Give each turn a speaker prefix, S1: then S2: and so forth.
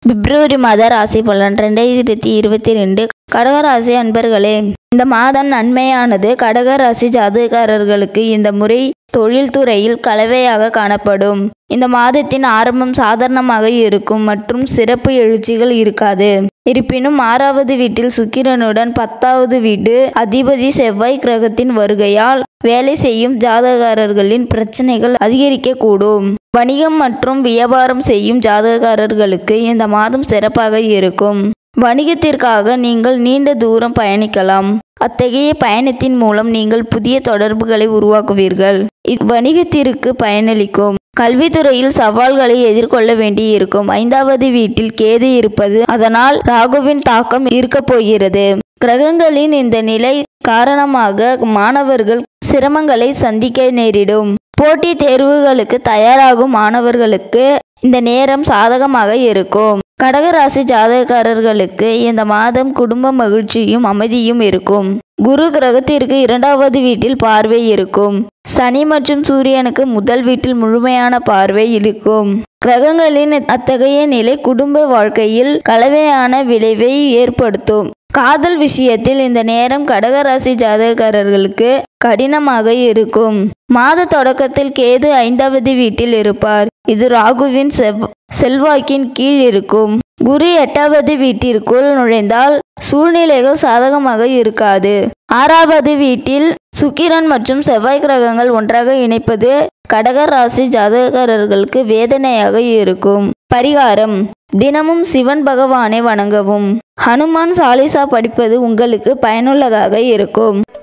S1: பிப்ரவரி மாத ராசி பலன் ரெண்டாயிரத்தி இருபத்தி ரெண்டு கடகராசி அன்பர்களே இந்த மாதம் நன்மையானது கடகராசி ஜாதகக்காரர்களுக்கு இந்த முறை தொழில்துறையில் கலவையாக காணப்படும் இந்த மாதத்தின் ஆரம்பம் சாதாரணமாக இருக்கும் மற்றும் சிறப்பு எழுச்சிகள் இருக்காது இருப்பினும் ஆறாவது வீட்டில் சுக்கிரனுடன் பத்தாவது வீடு அதிபதி செவ்வாய் கிரகத்தின் வருகையால் வேலை செய்யும் ஜாதகக்காரர்களின் பிரச்சனைகள் அதிகரிக்கக்கூடும் வணிகம் மற்றும் வியாபாரம் செய்யும் ஜாதகக்காரர்களுக்கு இந்த மாதம் சிறப்பாக இருக்கும் வணிகத்திற்காக நீங்கள் நீண்ட தூரம் பயணிக்கலாம் அத்தகைய பயணத்தின் மூலம் நீங்கள் புதிய தொடர்புகளை உருவாக்குவீர்கள் இவ்வணிகத்திற்கு பயனளிக்கும் கல்வித்துறையில் சவால்களை எதிர்கொள்ள வேண்டியிருக்கும் ஐந்தாவது வீட்டில் கேது இருப்பது அதனால் ராகுவின் தாக்கம் இருக்கப் போகிறது கிரகங்களின் இந்த நிலை காரணமாக மாணவர்கள் சிரமங்களை சந்திக்க நேரிடும் போட்டித் தேர்வுகளுக்கு தயாராகும் மாணவர்களுக்கு இந்த நேரம் சாதகமாக இருக்கும் கடகராசி ஜாதகக்காரர்களுக்கு இந்த மாதம் குடும்ப மகிழ்ச்சியும் அமைதியும் இருக்கும் குரு கிரகத்திற்கு இரண்டாவது வீட்டில் பார்வை இருக்கும் சனி மற்றும் சூரியனுக்கு முதல் வீட்டில் முழுமையான பார்வை இருக்கும் கிரகங்களின் அத்தகைய நிலை குடும்ப வாழ்க்கையில் கலவையான விளைவை ஏற்படுத்தும் காதல் விஷயத்தில் இந்த நேரம் கடகராசி ஜாதகக்காரர்களுக்கு கடினமாக இருக்கும் மாத தொடக்கத்தில் கேது ஐந்தாவது வீட்டில் இருப்பார் இது ராகுவின் செவ் செல்வாக்கின் கீழ் இருக்கும் குரு எட்டாவது வீட்டிற்குள் நுழைந்தால் சூழ்நிலைகள் சாதகமாக இருக்காது ஆறாவது வீட்டில் சுக்கிரன் மற்றும் செவ்வாய் கிரகங்கள் ஒன்றாக இணைப்பது கடக ராசி ஜாதகக்காரர்களுக்கு வேதனையாக இருக்கும் பரிகாரம் தினமும் சிவன் பகவானை வணங்கவும் ஹனுமான் சாலிசா படிப்பது உங்களுக்கு பயனுள்ளதாக இருக்கும்